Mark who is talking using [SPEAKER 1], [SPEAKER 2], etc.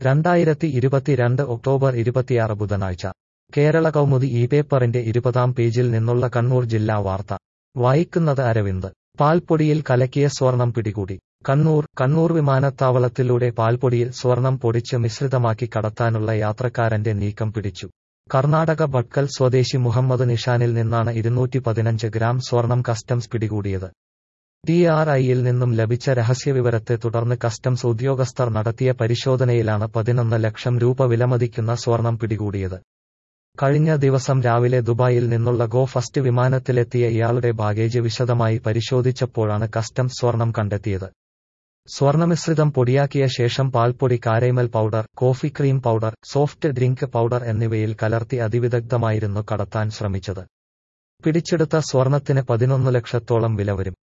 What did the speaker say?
[SPEAKER 1] രണ്ടായിരത്തി ഇരുപത്തിരണ്ട് ഒക്ടോബർ ഇരുപത്തിയാറ് ബുധനാഴ്ച കേരള കൗമുദി ഈ പേപ്പറിന്റെ ഇരുപതാം പേജിൽ നിന്നുള്ള കണ്ണൂർ ജില്ലാ വാർത്ത വായിക്കുന്നത് അരവിന്ദ് പാൽപ്പൊടിയിൽ കലക്കിയ സ്വർണം പിടികൂടി കണ്ണൂർ കണ്ണൂർ വിമാനത്താവളത്തിലൂടെ പാൽപ്പൊടിയിൽ സ്വർണം പൊടിച്ച് മിശ്രിതമാക്കി കടത്താനുള്ള യാത്രക്കാരന്റെ നീക്കം പിടിച്ചു കർണാടക ഭട്കൽ സ്വദേശി മുഹമ്മദ് നിഷാനിൽ നിന്നാണ് ഇരുന്നൂറ്റി പതിനഞ്ച് ഗ്രാം സ്വർണം കസ്റ്റംസ് പിടികൂടിയത് ടി ആർ ഐയിൽ നിന്നും ലഭിച്ച രഹസ്യവിവരത്തെ തുടർന്ന് കസ്റ്റംസ് ഉദ്യോഗസ്ഥർ നടത്തിയ പരിശോധനയിലാണ് പതിനൊന്ന് ലക്ഷം രൂപ വിലമതിക്കുന്ന സ്വർണം പിടികൂടിയത് കഴിഞ്ഞ ദിവസം രാവിലെ ദുബായിൽ നിന്നുള്ള ഗോ ഫസ്റ്റ് വിമാനത്തിലെത്തിയ ഇയാളുടെ ബാഗേജ് വിശദമായി പരിശോധിച്ചപ്പോഴാണ് കസ്റ്റംസ് സ്വർണം കണ്ടെത്തിയത് സ്വർണമിശ്രിതം പൊടിയാക്കിയ ശേഷം പാൽപ്പൊടി caramel powder coffee cream powder soft drink powder എന്നിവയിൽ കലർത്തി അതിവിദഗ്ധമായിരുന്നു കടത്താൻ ശ്രമിച്ചത് പിടിച്ചെടുത്ത സ്വർണത്തിന് പതിനൊന്ന് ലക്ഷത്തോളം വില വരും